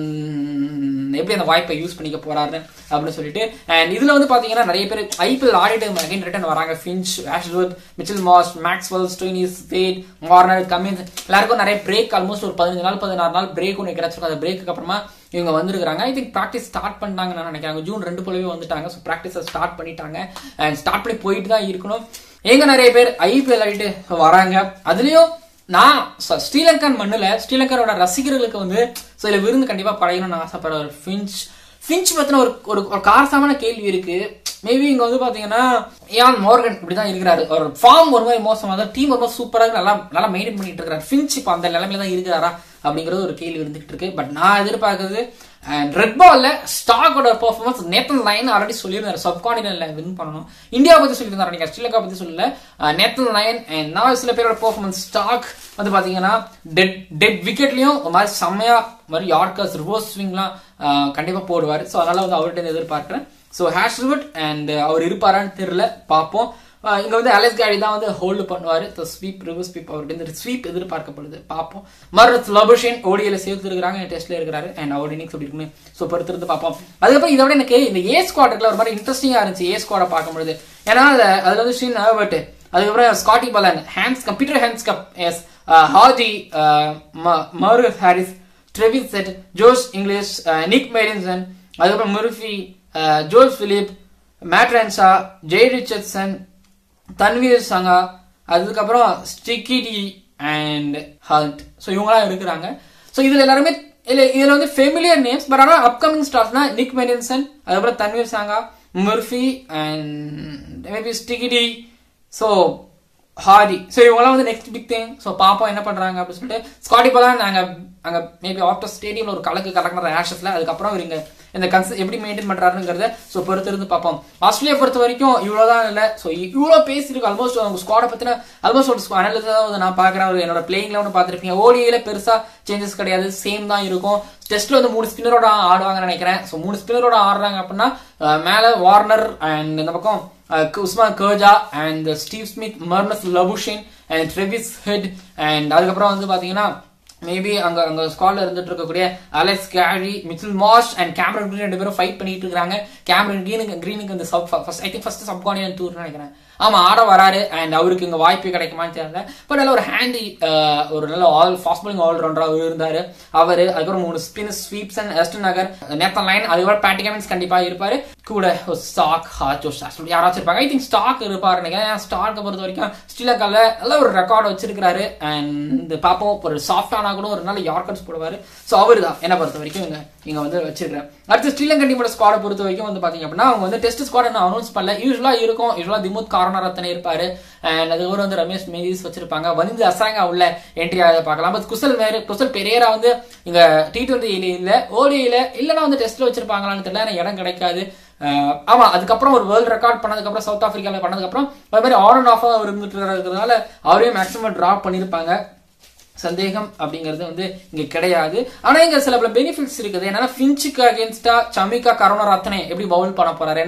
அண்ட் எப்படி அந்த வாய்ப்பை யூஸ் பண்ணிக்க போறாரு அப்படின்னு சொல்லிட்டு அண்ட் இதுல வந்து பாத்தீங்கன்னா நிறைய பேர் ஐபிஎல் ஆடிட்டு அகைன் ரிட்டர்ன் வராங்க ஃபின்ச் ஆஷ்வர்த் Mitchell Marsh Maxwell Stoinis Wade Warner Cummins எல்லாருக்கும் நிறைய பிரேக் ஆல்மோஸ்ட் ஒரு பதினஞ்சு நாள் பதினாறு நாள் பிரேக் ஒன்று கிடைச்சிருக்கும் அந்த பிரேக்கு அப்புறமா இவங்க வந்திருக்காங்க ஐ திங்க் ப்ராக்டிஸ் ஸ்டார்ட் பண்ணிட்டாங்கன்னு நான் நினைக்கிறேன் ஜூன் ரெண்டு போலவே வந்துட்டாங்க ஸோ ப்ராக்டிஸை ஸ்டார்ட் பண்ணிட்டாங்க அண்ட் ஸ்டார்ட் பண்ணி போயிட்டு தான் இருக்கணும் எங்க நிறைய பேர் ஐபிஎல் ஆடிட்டு வராங்க அதுலயும் நான் ச- ஸ்ரீலங்கன் மண்ணுல ஸ்ரீலங்கனோட ரசிகர்களுக்கு வந்து சில விருந்து கண்டிப்பா படையணும்னு ஆசைப்படுற ஒரு ஃபின்ச் ஃபின்ச் பத்தின ஒரு ஒரு ஒரு காரசாமான கேள்வி இருக்கு மேபி இங்க வந்து பாத்தீங்கன்னா யான் மோர்கன் இப்படிதான் இருக்கிறாரு ஒரு ஃபார்ம் ஒரு மாதிரி மோசமா தான் டீம் ரொம்ப சூப்பரா நல்லா நல்லா மெயின்டைன் பண்ணிட்டு இருக்காரு ஃபின்ச் இப்போ அந்த நிலைமையில தான் இருக்கிறாரா அப்படிங்கிறது ஒரு கேள்வி இருந்துகிட்டு இருக்கு பட் நான் எதிர்பார்க்கறது அண்ட் ரெட் பால்ல ஸ்டாக்கோட பெர்ஃபார்மன்ஸ் நேத்தன் லைன் ஆல்ரெடி சொல்லியிருந்தாரு சப்கான்டினென்ட்ல வின் பண்ணணும் இந்தியா பத்தி சொல்லியிருந்தாரு நீங்க ஸ்ரீலங்கா பத்தி சொல்லல நேத்தன் லைன் அண்ட் நான் சில பேரோட பெர்ஃபார்மன்ஸ் ஸ்டாக் வந்து பாத்தீங்கன்னா டெட் டெட் விக்கெட்லயும் ஒரு மாதிரி செம்மையா மாதிரி யார்கர்ஸ் ரிவர்ஸ் ஸ்விங்லாம் கண்டிப்பா போடுவார் ஸோ அதனால வந்து அவர்கிட்ட இருந்து எதிர்பார்க்கிறேன் ஸோ ஹேஷ் ரிவர்ட் அண்ட் அவர் இருப்பாரான்னு தெரியல பார்ப்போம் ஆஹ் இங்க வந்து அலெக்ஸ் காடி தான் வந்து ஹோல்டு பண்ணுவாரு ஸ்வீப் ரிவர்ஸ் ஸ்வீப் அவர்கிட்ட இருந்து ஸ்வீப் எதிர்பார்க்கப்படுது பார்ப்போம் மரத் லபுஷன் ஓடியில சேர்த்து இருக்கிறாங்க டெஸ்ட்ல இருக்கிறாரு அண்ட் அவர் இன்னிங்ஸ் எப்படி இருக்குன்னு ஸோ பொறுத்திருந்து பார்ப்போம் அதுக்கப்புறம் இதை விட எனக்கு இந்த ஏ ஸ்குவாட்ல ஒரு மாதிரி இன்ட்ரெஸ்டிங்கா இருந்துச்சு ஏ ஸ்குவாட பார்க்கும்போது ஏன்னா அதுல அதுல வந்து ஷீன் ஹர்பர்ட் அதுக்கப்புறம் ஸ்காட்டி பலன் ஹேண்ட்ஸ் கம்ப்யூட்டர் ஹேண்ட்ஸ் கப் எஸ் ஹாஜி மரு ஹாரிஸ் ட்ரெவிஸ் செட் ஜோஷ் இங்கிலீஷ் நிக் மேரின்சன் அதுக்கப்புறம் முர்ஃபி ஜோஸ் பிலிப் மேட்ரன்சா ஜெய் ரிச்சர்ட்சன் தன்வீர் சங்கா அதுக்கப்புறம் ஸ்டிக்கிடி அண்ட் ஹல்ட் ஸோ இவங்களாம் இருக்கிறாங்க ஸோ இதுல எல்லாருமே இதுல இதுல வந்து ஃபெமிலியர் நேம்ஸ் பட் ஆனால் அப்கமிங் ஸ்டார்ஸ்னா நிக் மெடின்சன் அதுக்கப்புறம் Tanveer Sangha Murphy and maybe Steketee so Harry so இவங்கெல்லாம் வந்து நெக்ஸ்ட் பிக் திங் ஸோ பாப்போம் என்ன பண்றாங்க அப்படின்னு சொல்லிட்டு ஸ்காட்டி போலாம் நாங்க அங்க மேபி ஆஃப்டர் ஸ்டேடியம்ல ஒரு கலக்கு கலக்கிற ஆஷஸ்ல அதுக்கப்புறம் இவர் இங்க இந்த கன்ஸ் எப்படி மெயின்டைன் பண்றாருங்கிறத ஸோ பொறுத்து இருந்து பார்ப்போம் ஆஸ்திரேலியா பொறுத்த வரைக்கும் இவ்வளவுதான் இல்லை ஸோ இவ்வளோ பேசியிருக்கு ஆல்மோஸ்ட் அவங்க ஸ்குவாடை பத்தின ஆல்மோஸ்ட் ஒரு அனலிஸ் தான் வந்து நான் பார்க்குறேன் ஒரு என்னோட பிளேயிங் லெவன் பார்த்துருப்பீங்க ஓடியில பெருசா சேஞ்சஸ் கிடையாது சேம் தான் இருக்கும் டெஸ்ட்ல வந்து மூணு ஸ்பின்னரோட ஆடுவாங்கன்னு நினைக்கிறேன் ஸோ மூணு ஸ்பின்னரோட ஆடுறாங்க அப்படின்னா அஹ், மேல வார்னர் அண்ட் இந்த பக்கம் uh, Usman Khawaja and Steve Smith Marnus Labuschagne and Travis Head and அதுக்கப்புறம் வந்து பாத்தீங்கன்னா மேபி அங்க அங்க ஸ்குவாட்ல இருந்துட்டு இருக்கக்கூடிய Alex Carey Mitchell Marsh and Cameron Green ரெண்டு பேரும் ஃபைட் பண்ணிட்டு இருக்காங்க கேமரன் கிரீனுக்கு கிரீனுக்கு இந்த sub first I think first subcontinent tour நினைக்கிறேன் ஆமா ஆட வராரு அண்ட் அவருக்கு இங்க வாய்ப்பு கிடைக்குமான்னு தெரியல பட் நல்ல ஒரு ஹேண்டி ஒரு நல்ல ஆல் ஃபாஸ்ட் பாலிங் ஆல் ரவுண்டரா அவர் இருந்தாரு அவரு அதுக்கப்புறம் மூணு spin Swepson and Ashton Agar Nathan Lyon அதுக்கப்புறம் பேட்டி கமின்ஸ் கண்டிப்பா இருப்பாரு கூட ஒரு ஸ்டாக் ஹாச்சோ ஸ்டாக் யாராச்சும் இருப்பாங்க ஐ திங்க் ஸ்டாக் இருப்பாரு நினைக்கிறேன் ஸ்டாக்கை பொறுத்த வரைக்கும் ஸ்ரீலங்கால நல்ல ஒரு ரெக்கார்டு வச்சிருக்காரு அண்ட் பாப்போம் ஒரு சாஃப்டானா கூட ஒரு நல்ல யார்கர்ஸ் போடுவாரு ஸோ அவர் தான் என்ன பொறுத்த வரைக்கும் இங்க இங்க வந்து வச்சிருக்கிறேன் அடுத்து ஸ்ரீலங்கன் டீமோட ஸ்குவாடை பொறுத்த வரைக்கும் வந்து பாத்தீங்க அப்படின்னா அவங்க வந்து டெஸ்ட் ஸ்குவாட் இன்னும் அனௌன்ஸ் பண்ணல யூஸ்வலா இருக்கும் யூஸ்வலா திமுத் காரணரத்தனை இருப்பாரு அண்ட் அதுக்கப்புறம் வந்து ரமேஷ் மேதிஸ் வச்சிருப்பாங்க வந்து அசாங்கா உள்ள என்ட்ரி ஆக பார்க்கலாம் பட் குசல் மேரு குசல் பெரியரா வந்து இங்க டி டுவெண்ட்டி இல்ல ஓடியில இல்லைன்னா வந்து டெஸ்ட்ல வச்சிருப்பாங்களான்னு தெரியல எனக்கு இடம் கிடைக்காது அஹ் ஆமா அதுக்கப்புறம் ஒரு வேர்ல்ட் ரெக்கார்ட் பண்ணதுக்கு அப்புறம் சவுத் ஆப்பிரிக்கால பண்ணதுக்கு அப்புறம் அது மாதிரி ஆன் அண்ட் ஆஃபா அவர் இருந்துட்டு இருக்கிறதுனால அவரையும் மேக்ஸிமம் டிராப் பண்ணிருப்பாங்க சந்தேகம் அப்படிங்கிறது வந்து இங்க கிடையாது ஆனா இங்க சில பல பெனிஃபிட்ஸ் இருக்குது என்னன்னா ஃபின்ச்சுக்கு அகேன்ஸ்டா சமிகா கரோனா ரத்னே எப்படி பவுல் பண்ண போறாரு ஏன்னா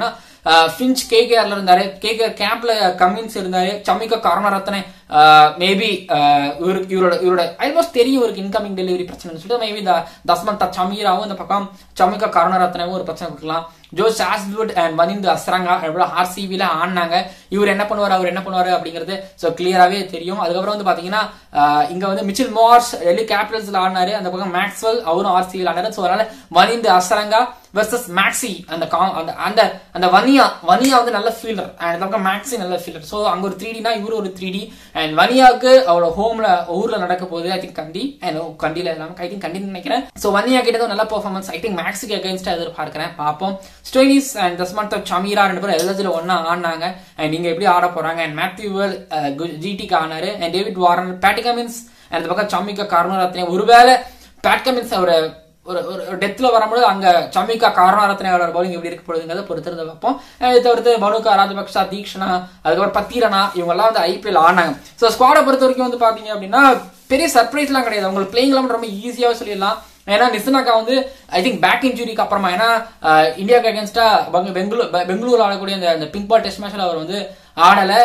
ஃபின்ச் கேகேஆர்ல இருந்தாரு கேகேஆர் கேம்ப்ல கமின்ஸ் இருந்தாரு சமிகா கருணரத்னே மேபி இவருக்கு இவரோட இவரோட ஆல்மோஸ்ட் தெரியும் இவருக்கு இன்கமிங் டெலிவரி பிரச்சனைன்னு சொல்லிட்டு மேபி இந்த தஸ்மந்தா சமீராவும் இந்த பக்கம் சமிகா கருணரத்னவும் ஒரு பிரச்சனை கொடுக்கலாம் ஜோ சாஸ்வுட் அண்ட் மனிந்து அஸ்ரங்கா எவ்வளோ ஆர்சிபில ஆடினாங்க இவர் என்ன பண்ணுவார் அவர் என்ன பண்ணுவார் அப்படிங்கிறது ஸோ கிளியராகவே தெரியும் அதுக்கப்புறம் வந்து பார்த்தீங்கன்னா ஆஹ் இங்க வந்து மிச்சில் மோர்ஸ் டெல்லி கேபிட்டல்ஸ்ல ஆடினாரு அந்த பக்கம் மேக்ஸ்வெல் அவரும் ஆர்சிபியில் ஆடினாரு ஸோ அதனால மனிந்து அஸ்ரங்கா வெர்சஸ் மேக்ஸி அந்த கா அந்த அந்த அந்த வனியா வனியா வந்து நல்ல ஃபீல்டர் அண்ட் அந்த பக்கம் மேக்ஸி நல்ல ஃபீல்டர் ஸோ அங்க ஒரு த்ரீ டினா இவரு ஒரு த்ரீ டி அண்ட் வனியாவுக்கு அவரோட ஹோம்ல ஊர்ல நடக்க போகுது ஐ திங்க் கண்டி அண்ட் கண்டியில இல்லாம ஐ திங்க் கண்டின்னு நினைக்கிறேன் ஸோ வனியா கிட்ட நல்ல பெர்ஃபார்மன்ஸ் ஐ திங்க் மேக்ஸிக்கு அகைன்ஸ்டா எதிர்பார்க்கிறேன் பார்ப்போம் ஸ்டோனிஸ் அண்ட் தஸ்மந்த் சமீரா ரெண்டு பேரும் எல்எஸ்ல ஒன்னா ஆடினாங்க அண்ட் நீங்க எப்படி ஆட போறாங்க அண்ட் மேத்யூவல் ஜிடிக்கு ஆனாரு and David Warner Pat Cummins and இந்த பக்கம் சமிகா கருணரத்னே ஒருவேளை பேட்கமின்ஸ் அவர் ஒரு ஒரு டெத்ல வரும்போது அங்க சமிகா காரணாரத்னையோட பவுலிங் எப்படி இருக்க போகுதுங்கிறத பொறுத்திருந்து பார்ப்போம் இதை தவிர்த்து மனுகா ராஜபக்ஷா தீக்ஷனா அதுக்கப்புறம் பத்தீரனா இவங்க எல்லாம் வந்து ஐபிஎல் ஆனாங்க ஸோ ஸ்குவாடை பொறுத்த வரைக்கும் வந்து பாத்தீங்க அப்படின்னா பெரிய சர்ப்ரைஸ்லாம் கிடையாது உங்களுக்கு பிளேயிங்லாம் ரொம்ப ஈஸியாவே சொல்லிடலாம் ஏன்னா நிசனாக்கா வந்து ஐ திங்க் பேக் இன்ஜுரிக்கு அப்புறமா ஏன்னா இந்தியாவுக்கு அகேன்ஸ்டா பெங்களூர் பெங்களூர் ஆடக்கூடிய அந்த அந்த பிங்க் பால் டெஸ்ட் மேட்ச்ல அவர் வந்து ஆடல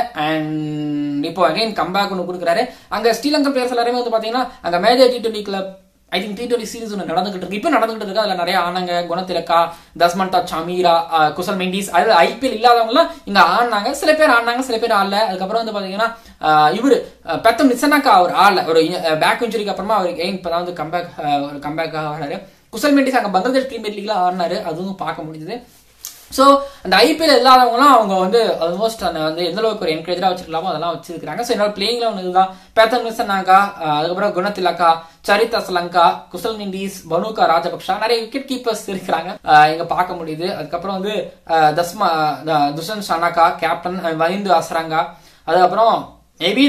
அண்ட் இப்போ அகைன் கம்பேக் ஒன்று கொடுக்குறாரு அங்க ஸ்ரீலங்கா பிளேயர்ஸ் எல்லாருமே வந்து பாத்தீங்கன்னா அங்க major T twenty club I think T twenty series ஒன்று நடந்துகிட்டு இருக்கு இப்போ நடந்துகிட்டு இருக்கு அதுல நிறைய ஆனாங்க குணத்திலக்கா தஸ்மந்தா சமீரா அஹ், குசல் மெண்டிஸ் அது ஐபிஎல் இல்லாதவங்கலாம் இங்க ஆடினாங்க சில பேர் ஆடினாங்க சில பேர் ஆடல அதுக்கப்புறம் வந்து பாத்தீங்கன்னா அஹ், இவரு அஹ், பெத்தம் நிசனாக்கா அவர் ஆடல ஒரு பேக் இன்ஜுரிக்கு அப்புறமா அவர் எயின் இப்பதான் வந்து கம்பேக் ஒரு கம்பேக்காக ஆடுறாரு குசல் மெண்டிஸ் அங்க பங்களாதேஷ் பிரீமியர் லீக்ல ஆடினாரு அதுவும் பார்க்க முடிஞ்சது ஸோ அந்த ஐபிஎல் இல்லாதவங்களாம் அவங்க வந்து ஆல்மோஸ்ட் அந்த வந்து எந்த அளவுக்கு ஒரு என்கரேஜாக வச்சிருக்கலாமோ அதெல்லாம் வச்சிருக்காங்க ஸோ என்னோட பிளேயிங்ல ஒன்று இதுதான் பேத்தன் மிசனாக்கா அதுக்கப்புறம் குணத்திலக்கா சரிதா ஸ்லங்கா குசல் நிண்டீஸ் பனுகா ராஜபக்ஷா நிறைய விக்கெட் கீப்பர்ஸ் இருக்கிறாங்க ஆஹ் இங்க பார்க்க முடியுது அதுக்கப்புறம் வந்து ஆஹ் தஸ்மா த- துஷன் ஷனாக்கா கேப்டன் வனிந்து அசரங்கா அதுக்கப்புறம் மேபி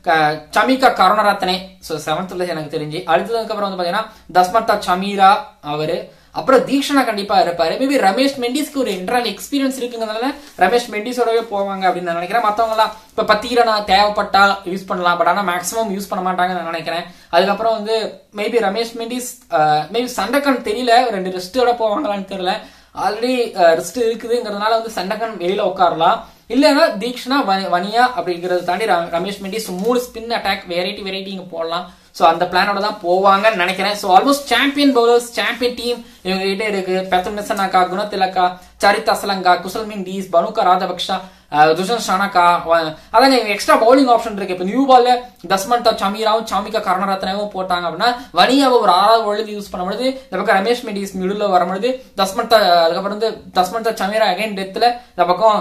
சமிகா கருணரத்னே ஸோ செவன்த்ல எனக்கு தெரிஞ்சு அடுத்ததுக்கு அப்புறம் வந்து பாத்தீங்கன்னா தஸ்மத்தா சமீரா அவரு அப்புறம் தீக்ஷனா கண்டிப்பா இருப்பாரு மேபி ரமேஷ் மெண்டிஸ்க்கு ஒரு இன்டர்னல் எக்ஸ்பீரியன்ஸ் இருக்குங்கிறதுனால ரமேஷ் மெண்டிஸோடவே போவாங்க அப்படின்னு நான் நினைக்கிறேன் மத்தவங்க எல்லாம் இப்ப பத்தீரனா தேவைப்பட்டா யூஸ் பண்ணலாம் பட் ஆனா மேக்ஸிமம் யூஸ் பண்ண மாட்டாங்கன்னு நான் நினைக்கிறேன் அதுக்கப்புறம் வந்து மேபி ரமேஷ் மெண்டிஸ் மேபி சண்டைக்கன் தெரியல ரெண்டு ரெஸ்டோட போவாங்களான்னு தெரியல ஆல்ரெடி ரெஸ்ட் இருக்குதுங்கிறதுனால வந்து சண்டைக்கன் வெளியில உட்காரலாம் இல்லைன்னா தீக்ஷனா வ- வனியா அப்படிங்கறத தாண்டி ர- ரமேஷ் மெண்டிஸ் மூணு ஸ்பின் அட்டாக் வெரைட்டி வெரைட்டி இங்க போடலாம் ஸோ அந்த பிளானோட தான் போவாங்கன்னு நினைக்கிறேன் so almost champion bowlers champion team இவங்க கிட்ட இருக்கு பெத்தம் நிசனாக்கா குணத்திலக்கா சரிதா அசலங்கா குசல் மிண்டீஸ் பனுகா ராஜபக்ஷா அஹ், துஷன் ஷானக்கா வ- அதாங்க எக்ஸ்ட்ரா பவுலிங் ஆப்ஷன் இருக்கு இப்போ நியூ பால்ல தஸ்மந்தா சமீராவும் சாமிகா கருணரத்னாவும் போட்டாங்க அப்படின்னா வனியாவை ஒரு ஆறாவது ஒழுங்கு யூஸ் பண்ணும்பொழுது இந்த பக்கம் ரமேஷ் மெண்டிஸ் மிடில் வரும்பொழுது தஸ்மந்தா அதுக்கப்புறம் வந்து தஸ்மந்தா சமீரா அகைன் டெத்ல இந்த பக்கம்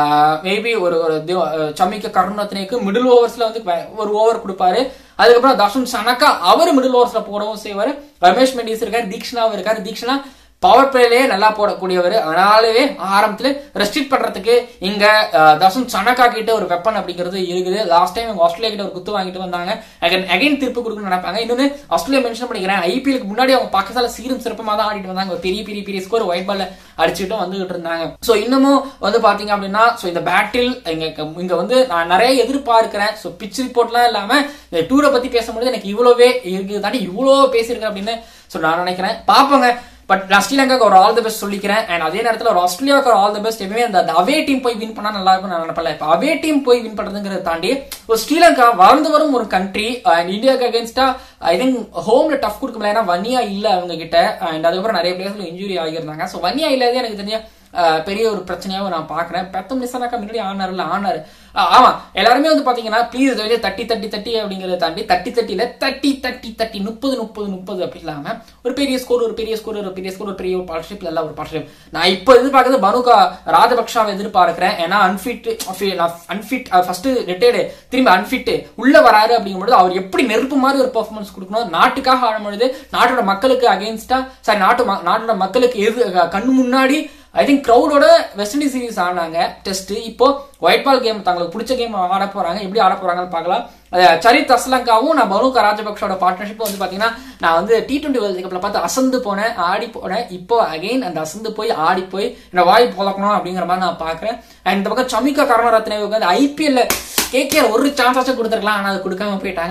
மேபி ஒரு ஒரு தி- அஹ், சமிகா கருணரத்னேக்கு மிடில் ஓவர்ஸ்ல வந்து வே- ஒரு ஓவர் கொடுப்பாரு அதுக்கப்புறம் தர்ஷன் சனக்கா அவர் மிடில் ஓவர்ஸ்ல போடவும் செய்வாரு ரமேஷ் மெண்டிஸ் இருக்காரு தீக்ஷனாவும் இருக்காரு தீக்ஷனா பவர் பிளேலயே நல்லா போடக்கூடியவர் அதனாலவே ஆரம்பத்துல ரெஸ்ட்ரிக்ட் பண்றதுக்கு இங்க அஹ், தர்ஷன் சனக்கா கிட்ட ஒரு வெப்பன் அப்படிங்கிறது இருக்குது லாஸ்ட் டைம் இவங்க ஆஸ்திரேலியா கிட்ட ஒரு குத்து வாங்கிட்டு வந்தாங்க அகைன் அகைன் திருப்பு கொடுக்கணும்னு நினைப்பாங்க இன்னொன்னு ஆஸ்திரேலியா மென்ஷன் பண்ணிக்கிறேன் ஐபிஎலுக்கு முன்னாடி அவங்க பாகிஸ்தான்ல சீரும் சிறப்பமா தான் ஆடிட்டு வந்தாங்க ஒரு பெரிய பெரிய பெரிய ஸ்கோர் ஒயிட் பால்ல அடிச்சுட்டும் வந்துகிட்டு இருந்தாங்க சோ இன்னமும் வந்து பாத்தீங்க அப்படின்னா சோ இந்த பேட்டில் இங்க இங்க வந்து நான் நிறைய எதிர்பார்க்கிறேன் சோ பிச் ரிப்போர்ட்லாம் இல்லாம இந்த டூரை பத்தி பேசும்போது எனக்கு இவ்வளவே இருக்கு தாண்டி இவ்வளோ பேசியிருக்கேன் அப்படின்னு சோ நான் நினைக்கிறேன் பாப்போங்க பட் நான் ஸ்ரீலங்காக்கு ஒரு ஆல் தி பெஸ்ட் சொல்லிக்கிறேன் அண்ட் அதே நேரத்தில் ஒரு ஆஸ்திரேலியாவுக்கு ஒரு ஆல் தி பெஸ்ட் எப்பவுமே அந்த அவே டீம் போய் வின் பண்ணா நல்லா இருக்கும் நான் நினைப்பல இப்போ அவே டீம் போய் வின் பண்றதுங்கிறத தாண்டி ஒரு ஸ்ரீலங்கா வளர்ந்து வரும் ஒரு கண்ட்ரி அண்ட் இந்தியாவுக்கு அகேன்ஸ்டா ஐ திங்க் ஹோம்ல டஃப் கொடுக்க முடியல ஏன்னா வன்னியா இல்ல அவங்க கிட்ட அண்ட் அதுக்கப்புறம் நிறைய பிளேயர்ஸ்ல இன்ஜுரி ஆகியிருந்தாங்க ஸோ வன்னியா இல்லாதே எனக்கு தெரிஞ்ச அஹ், பெரிய ஒரு பிரச்சனையாவும் நான் பாக்குறேன் பெத்தம் நிசனாக்கா முன்னாடி ஆனார்ல ஆனாரு அஹ், ஆமா எல்லாருமே வந்து பாத்தீங்கன்னா ப்ளீஸ் தட்டி தட்டி தட்டி அப்படிங்கறத தாண்டி தட்டி தட்டில தட்டி தட்டி தட்டி முப்பது முப்பது முப்பது அப்படி இல்லாம ஒரு பெரிய ஸ்கோர் ஒரு பெரிய ஸ்கோர் ஒரு பெரிய ஸ்கோர் ஒரு பெரிய ஒரு பார்ட்னர்ஷிப் நல்ல ஒரு பார்ட்னர்ஷிப் நான் இப்போ எதிர்பார்க்கறது பனுகா ராஜபக்ஷாவை எதிர்பார்க்கிறேன் ஏன்னா அன்ஃபிட் அன்ஃபிட் ஃபர்ஸ்ட் ரிட்டையர்டு திரும்பி அன்ஃபிட் உள்ள வராரு அப்படிங்கும்போது அவர் எப்படி நெருப்பு மாதிரி ஒரு பெர்ஃபார்மன்ஸ் கொடுக்கணும் நாட்டுக்காக ஆடும்பொழுது நாட்டோட மக்களுக்கு அகேன்ஸ்டா சாரி நாட்டு ம- நாட்டோட மக்களுக்கு எது கண் முன்னாடி ஐ திங்க் க்ரௌடோட வெஸ்ட் இண்டீஸ் சீரிஸ் ஆனாங்க டெஸ்ட் இப்போ ஒயிட் பால் கேம் தங்களுக்கு பிடிச்ச கேம் ஆட போறாங்க எப்படி ஆட போறாங்கன்னு பார்க்கலாம் அது சரித் அஸ்லங்காவும் நான் பனுகா ராஜபக்ஷோட பார்ட்னர்ஷிப் வந்து பாத்தீங்கன்னா நான் வந்து டி டுவெண்ட்டி வேர்ல்டு கப்ல பார்த்து அசந்து போனேன் ஆடி போனேன் இப்போ அகைன் அந்த அசந்து போய் ஆடி போய் என்ன வாய் போலக்கணும் அப்படிங்கிற மாதிரி நான் பாக்குறேன் அண்ட் இந்த பக்கம் சமிகா கருணரத்னேவுக்கு வந்து ஐபிஎல்ல கேகேஆர் ஒரு சான்ஸ் ஆச்சும் கொடுத்துருக்கலாம் ஆனா அது கொடுக்காம போயிட்டாங்க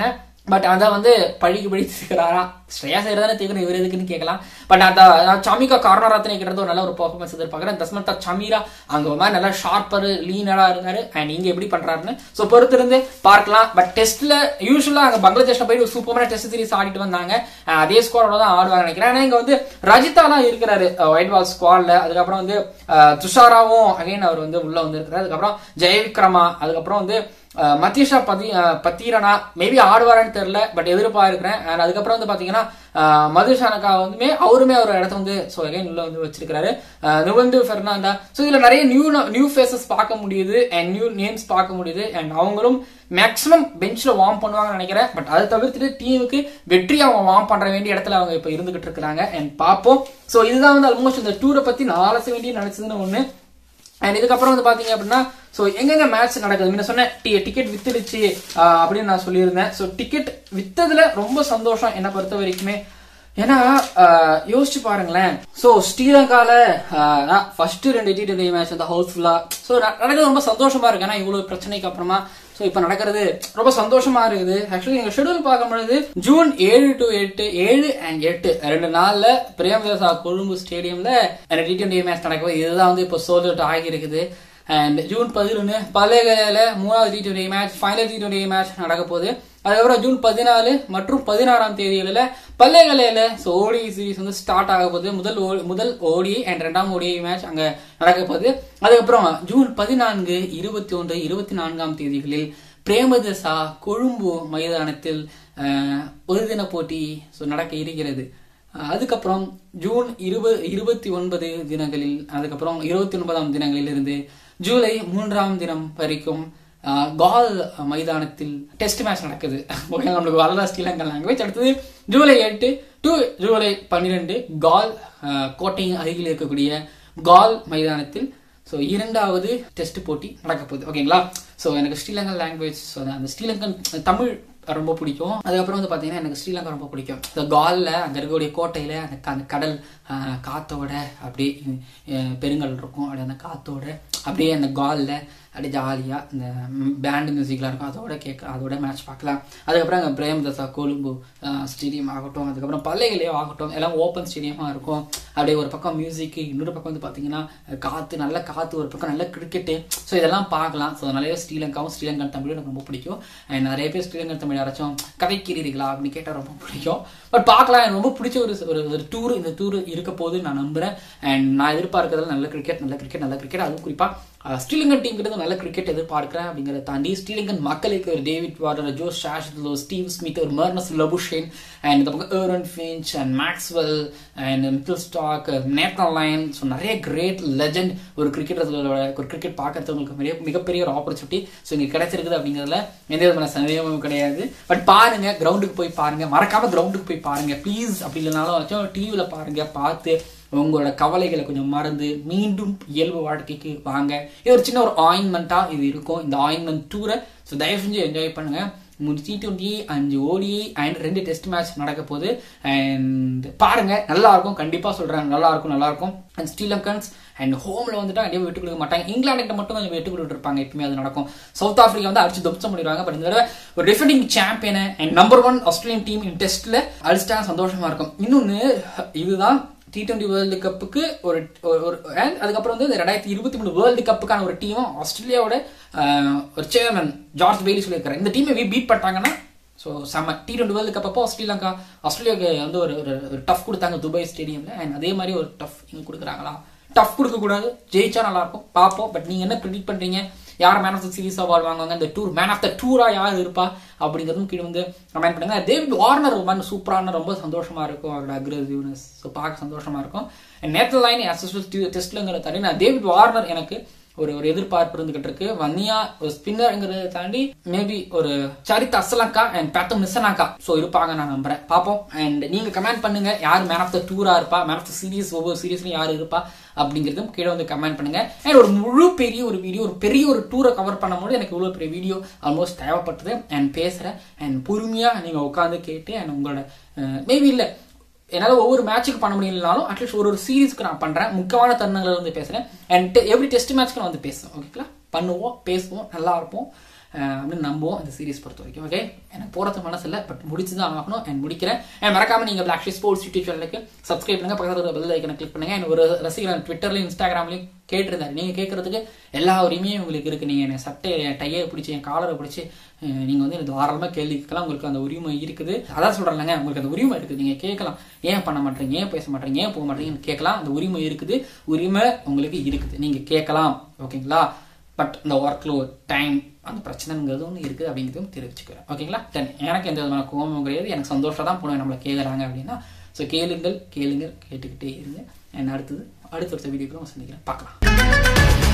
பட் அதை வந்து பழிக்கு பழி தீர்க்கிறாரா ஸ்ரேயா செய்யறதானே தானே தீர்க்கணும் இவர் எதுக்குன்னு கேட்கலாம் பட் அந்த நான் சமிகா கார்னராத்தனை கிட்ட ஒரு நல்ல ஒரு பர்ஃபார்மன்ஸ் எதிர்பார்க்குறேன் தஸ்மந்தா சமீரா அங்க ஒரு மாதிரி நல்லா ஷார்ப்பர் லீனரா இருந்தாரு அண்ட் இங்க எப்படி பண்றாருன்னு ஸோ பொறுத்திருந்து பார்க்கலாம் பட் டெஸ்ட்ல யூஸ்வலா அங்க பங்களாதேஷ்ல போய் ஒரு சூப்பரான டெஸ்ட் சீரிஸ் ஆடிட்டு வந்தாங்க அஹ் அதே ஸ்குவாடோட தான் ஆடுவாங்க நினைக்கிறேன் ஆனா இங்க வந்து ரஜிதாலாம் இருக்கிறாரு ஒயிட் பால் ஸ்குவாட்ல அதுக்கப்புறம் வந்து அஹ், துஷாராவும் அகைன் அவர் வந்து உள்ள வந்து இருக்கிறாரு அதுக்கப்புறம் ஜெயவிக்ரமா அதுக்கப்புறம் வந்து அஹ், மத்தீஷா பதி அஹ், பத்தீரனா மேபி ஆடுவாரான்னு தெரியல பட் எதிர்பார்க்கிறேன் அண்ட் அதுக்கப்புறம் வந்து பாத்தீங்கன்னா அஹ், மது ஷானக்கா வந்துமே அவருமே ஒரு இடத்த வந்து ஸோ அகைன் உள்ள வந்து வச்சிருக்காரு அஹ், நுவந்து பெர்னாண்டா ஸோ இதுல நிறைய நியூ நியூ ஃபேஸஸ் பார்க்க முடியுது அண்ட் நியூ நேம்ஸ் பார்க்க முடியுது அண்ட் அவங்களும் மேக்ஸிமம் பெஞ்ச்ல வார்ம் பண்ணுவாங்கன்னு நினைக்கிறேன் பட் அதை தவிர்த்துட்டு டீமுக்கு வெற்றி அவங்க வார்ம் பண்ற வேண்டிய இடத்துல அவங்க இப்ப இருந்துகிட்டு இருக்காங்க அண்ட் பார்ப்போம் ஸோ இதுதான் வந்து ஆல்மோஸ்ட் இந்த டூரை பத்தி நான் அலச வேண்டிய நினைச்சதுன்னு ஒண்ணு அண்ட் இதுக்கப்புறம் வந்து பாத்தீங்க அப்படின்னா ஸோ எங்கெங்க மேட்ச் நடக்குது முன்ன சொன்னேன் டிக்கெட் வித்துடுச்சு ஆஹ் அப்படின்னு நான் சொல்லியிருந்தேன் ஸோ டிக்கெட் வித்ததுல ரொம்ப சந்தோஷம் என்னை பொறுத்த வரைக்குமே ஏன்னா ஆஹ் யோசிச்சு பாருங்களேன் ஸோ ஸ்ரீலங்கால ஃபர்ஸ்ட் ரெண்டு டி டுவெண்டி மேட்ச் வந்து ஹவுஸ்ஃபுல்லா ஸோ நடக்கிறது ரொம்ப சந்தோஷமா இருக்கு ஏன்னா இவ்வளவு பிரச்சனைக்கு அப்புறமா ஸோ இப்போ நடக்கிறது ரொம்ப சந்தோஷமா இருக்குது ஆக்சுவலி எங்க ஷெடியூல் பார்க்கும்பொழுது ஜூன் ஏழு டு எட்டு ஏழு அண்ட் எட்டு ரெண்டு நாள்ல பிரேமதாசா கொழும்பு ஸ்டேடியம்ல டி டுவெண்டி மேட்ச் நடக்குது இதுதான் வந்து இப்போ சோல்ட் அவுட் ஆகி இருக்குது அண்ட் ஜூன் பதினொன்று பல்லேகலையில மூணாவது T twenty match final T twenty match நடக்க போகுது அதுக்கப்புறம் ஜூன் பதினாலு மற்றும் பதினாறாம் தேதிகளில் பல்லேகலையில ஸோ ஓடி சீரிஸ் வந்து ஸ்டார்ட் ஆக போகுது முதல் O- முதல் ஓடி அண்ட் ரெண்டாம் ஓடி மேட்ச் அங்க நடக்க போகுது அதுக்கப்புறம் ஜூன் பதினான்கு இருபத்தி ஒன்று இருபத்தி நான்காம் தேதிகளில் பிரேமதசா கொழும்பு மைதானத்தில் அஹ், ஒரு தின போட்டி ஸோ நடக்க இருக்கிறது அஹ் அதுக்கப்புறம் ஜூன் இருபது இருபத்தி ஒன்பது தினங்களில் அதுக்கப்புறம் இருபத்தி ஒன்பதாம் தினங்களில் இருந்து ஜூலை மூன்றாம் தினம் வரைக்கும் அஹ், கால் மைதானத்தில் டெஸ்ட் மேட்ச் நடக்குது ஓகே நம்மளுக்கு வரல ஸ்ரீலங்கா லாங்குவேஜ் அடுத்தது ஜூலை எட்டு டு ஜூலை பன்னிரெண்டு கால் அஹ், கோட்டையின் அருகில் இருக்கக்கூடிய கால் மைதானத்தில் ஸோ இரண்டாவது டெஸ்ட் போட்டி நடக்க போகுது ஓகேங்களா ஸோ எனக்கு ஸ்ரீலங்கன் லாங்குவேஜ் ஸோ அந்த ஸ்ரீலங்கன் தமிழ் ரொம்ப பிடிக்கும் அதுக்கப்புறம் வந்து பார்த்தீங்கன்னா எனக்கு ஸ்ரீலங்கா ரொம்ப பிடிக்கும் இந்த காலில் அங்கே இருக்கக்கூடிய கோட்டையில் அந்த க- அந்த கடல் ஆஹ், காத்தோட அப்படியே அஹ், பெருங்கல் இருக்கும் அப்படியே அந்த காத்தோட அப்படியே அந்த காலில் அப்படியே ஜாலியாக இந்த பேண்ட் மியூசிக்லாம் இருக்கும் அதோட கேட்க அதோட மேட்ச் பார்க்கலாம் அதுக்கப்புறம் அங்கே பிரேமதசா கொழும்பு ஸ்டேடியம் ஆகட்டும் அதுக்கப்புறம் பல்லைகளையோ ஆகட்டும் எல்லாம் ஓப்பன் ஸ்டேடியமாக இருக்கும் அப்படியே ஒரு பக்கம் மியூசிக் இன்னொரு பக்கம் வந்து பார்த்தீங்கன்னா காற்று நல்ல காற்று ஒரு பக்கம் நல்ல கிரிக்கெட்டு ஸோ இதெல்லாம் பார்க்கலாம் ஸோ நிறைய ஸ்ரீலங்காவும் ஸ்ரீலங்கன் தமிழும் எனக்கு ரொம்ப பிடிக்கும் And நிறைய பேர் ஸ்ரீலங்கன் தமிழ் யாராச்சும் கதைக்கிறீர்களா அப்படின்னு கேட்டால் ரொம்ப பிடிக்கும் பட் பார்க்கலாம் எனக்கு ரொம்ப பிடிச்ச ஒரு ஒரு ஒரு டூர் இந்த டூர் இருக்க போது நான் நம்புறேன் அண்ட் நான் எதிர்பார்க்கறதுல நல்ல கிரிக்கெட் நல்ல கிரிக்கெட் நல்ல கிரிக்கெட் அதுவும் குறிப்பாக ஸ்ரீலங்கன் டீம் கிட்ட நல்ல கிரிக்கெட் எதிர்பார்க்கிறேன் அப்படிங்கிறத தாண்டி ஸ்ரீலங்கன் மக்களுக்கு ஒரு டேவிட் வார்னர் ஜோஸ் ஷாஷ்லோ ஸ்டீவ் ஸ்மித் ஒரு மர்னஸ் லபுஷேன் அண்ட் இந்த பக்கம் Aaron Finch and Maxwell and Mitchell Starc Nathan Lyon so நிறைய கிரேட் லெஜண்ட் ஒரு கிரிக்கெட்டர்களோட ஒரு கிரிக்கெட் பார்க்கறது உங்களுக்கு மிக மிகப்பெரிய ஒரு ஆப்பர்ச்சுனிட்டி ஸோ இங்கே கிடைச்சிருக்குது அப்படிங்கிறதுல எந்த விதமான சந்தேகமும் கிடையாது பட் பாருங்க கிரவுண்டுக்கு போய் பாருங்க மறக்காம கிரவுண்டுக்கு போய் பாருங்க ப்ளீஸ் அப்படி இல்லைனாலும் டிவியில் பாருங்க பார்த்து உங்களோட கவலைகளை கொஞ்சம் மறந்து மீண்டும் இயல்பு வாழ்க்கைக்கு வாங்க இது ஒரு சின்ன ஒரு ஆயின்மெண்ட்டா இது இருக்கும் இந்த ஆயின்மெண்ட் டூரை ஸோ தயவு செஞ்சு என்ஜாய் பண்ணுங்க மூணு டி டுவெண்ட்டி அஞ்சு ஓடி அண்ட் ரெண்டு டெஸ்ட் மேட்ச் நடக்க போகுது அண்ட் பாருங்க நல்லா இருக்கும் கண்டிப்பா சொல்றேன் நல்லா இருக்கும் நல்லா இருக்கும் அண்ட் ஸ்ரீலங்கன்ஸ் அண்ட் ஹோம்ல வந்துட்டு கண்டிப்பா விட்டு கொடுக்க மாட்டாங்க இங்கிலாந்து மட்டும் கொஞ்சம் விட்டு கொடுத்துட்டு இருப்பாங்க எப்பவுமே அது நடக்கும் சவுத் ஆப்பிரிக்கா வந்து அடிச்சு துப்சம் பண்ணிடுவாங்க பட் இந்த தடவை ஒரு டிஃபெண்டிங் சாம்பியனை and number one Australian team in டெஸ்ட்ல அடிச்சிட்டா சந்தோஷமா இருக்கும் இன்னொன்னு இதுதான் டி டுவெண்ட்டி வேர்ல்டு கப்புக்கு ஒரு ஒரு- ஒரு and அதுக்கப்புறம் வந்து இந்த ரெண்டாயிரத்தி இருபத்தி மூணு வேர்ல்டு கப்புக்கான ஒரு டீமும் ஆஸ்திரேலியாவோட ஆஹ், ஒரு சேர்மன் ஜார்ஜ் பெய்லி சொல்லியிருக்காரு இந்த டீமை பீட் பண்ணிட்டாங்கன்னா ஸோ செம்ம டி டுவெண்ட்டி வேர்ல்டு கப் அப்போ ஸ்ரீலங்கா ஆஸ்திரேலியாவுக்கு வந்து ஒரு ஒரு ஒரு டஃப் கொடுத்தாங்க துபாய் ஸ்டேடியம்ல அண்ட் அதே மாதிரி ஒரு டஃப் இங்கே கொடுக்குறாங்களா டஃப் கொடுக்க கூடாது ஜெயிச்சா நல்லா இருக்கும் பார்ப்போம் பட் நீங்க என்ன ப்ரிடிக் பண்றீங்க யார் man of the series award வாங்குவாங்க இந்த டூர் மேன் ஆஃப் த டூரா யார் இருப்பா அப்படிங்கிறதும் கீழே வந்து கமெண்ட் பண்ணுங்க டேவிட் வார்னர் ரொம்ப சூப்பரான ரொம்ப சந்தோஷமா இருக்கும் அவரோட அக்ரெசிவ்னஸ் ஸோ பார்க்க சந்தோஷமா இருக்கும் நேத்தல் லைன் டெஸ்ட்லங்கிற தாண்டி நான் டேவிட் வார்னர் எனக்கு ஒரு ஒரு எதிர்பார்ப்பு இருந்துகிட்டு இருக்கு வன்னியா ஒரு ஸ்பின்னர்ங்கிறத தாண்டி மேபி ஒரு சரித் அசலங்கா அண்ட் பேத்தம் நிசனாக்கா ஸோ இருப்பாங்க நான் நம்புறேன் பார்ப்போம் அண்ட் நீங்க கமெண்ட் பண்ணுங்க யார் மேன் ஆஃப் த டூரா இருப்பா மேன் ஆஃப் த சீரிஸ் ஒவ்வொரு சீரிஸ்லயும் யார் இருப்பா அப்படிங்கிறதும் கீழே வந்து கமெண்ட் பண்ணுங்க அண்ட் ஒரு முழு பெரிய ஒரு வீடியோ ஒரு பெரிய ஒரு டூரை கவர் பண்ணும்போது எனக்கு இவ்வளோ பெரிய வீடியோ ஆல்மோஸ்ட் தேவைப்பட்டது அண்ட் பேசுறேன் அண்ட் பொறுமையா நீங்க உட்காந்து கேட்டு அண்ட் உங்களோட மேபி இல்லை என்னால் ஒவ்வொரு மேட்சுக்கு பண்ண முடியலனாலும் அட்லீஸ்ட் ஒரு ஒரு சீரீஸ்க்கு நான் பண்றேன் முக்கியமான தருணங்களை வந்து பேசுறேன் அண்ட் எவ்ரி டெஸ்ட் மேட்ச்க்கு நான் வந்து பேசுவேன் ஓகேங்களா பண்ணுவோம் பேசுவோம் நல்லா இருப்போம் அஹ், அப்படின்னு நம்புவோம் இந்த சீரிஸ் பொறுத்த வரைக்கும் ஓகே எனக்கு போகிறது மனசு இல்லை பட் முடிச்சு தான் ஆகணும் அண்ட் முடிக்கிறேன் அண்ட் மறக்காம நீங்கள் பிளாக் ஷீட் ஸ்போர்ட்ஸ் யூடியூப் சேனலுக்கு சப்ஸ்கிரைப் பண்ணுங்க பக்கத்தில் ஒரு பெல் ஐக்கனை கிளிக் பண்ணுங்க எனக்கு ஒரு ரசிகர் ட்விட்டர்லையும் இன்ஸ்டாகிராம்லையும் கேட்டிருந்தாரு நீங்கள் கேட்கறதுக்கு எல்லா உரிமையும் உங்களுக்கு இருக்கு நீங்கள் என் சட்டை என் டையை பிடிச்சி என் காலரை பிடிச்சி அஹ், நீங்க வந்து எனக்கு தாராளமாக கேள்வி கேட்கலாம் உங்களுக்கு அந்த உரிமை இருக்குது அதான் சொல்றேன்லங்க உங்களுக்கு அந்த உரிமை இருக்குது நீங்க கேட்கலாம் ஏன் பண்ண மாட்டீங்க ஏன் பேச மாட்டீங்க ஏன் போக மாட்டீங்கன்னு கேட்கலாம் அந்த உரிமை இருக்குது உரிமை உங்களுக்கு இருக்குது நீங்க கேட்கலாம் ஓகேங்களா பட் இந்த ஒர்க் லோட் டைம் அந்த பிரச்சனைங்கிறது ஒன்று இருக்குது அப்படிங்கிறதும் தெரிவிச்சுக்கிறேன் ஓகேங்களா தென் எனக்கு எந்த விதமான கோபமும் கிடையாது எனக்கு சந்தோஷம் தான் போனோம் நம்மளை கேட்குறாங்க அப்படின்னா ஸோ கேளுங்கள் கேளுங்கள் கேட்டுக்கிட்டே இருங்க என்ன அடுத்தது அடுத்தடுத்த வீடியோக்குள்ள சந்திக்கிறேன் பார்க்கலாம்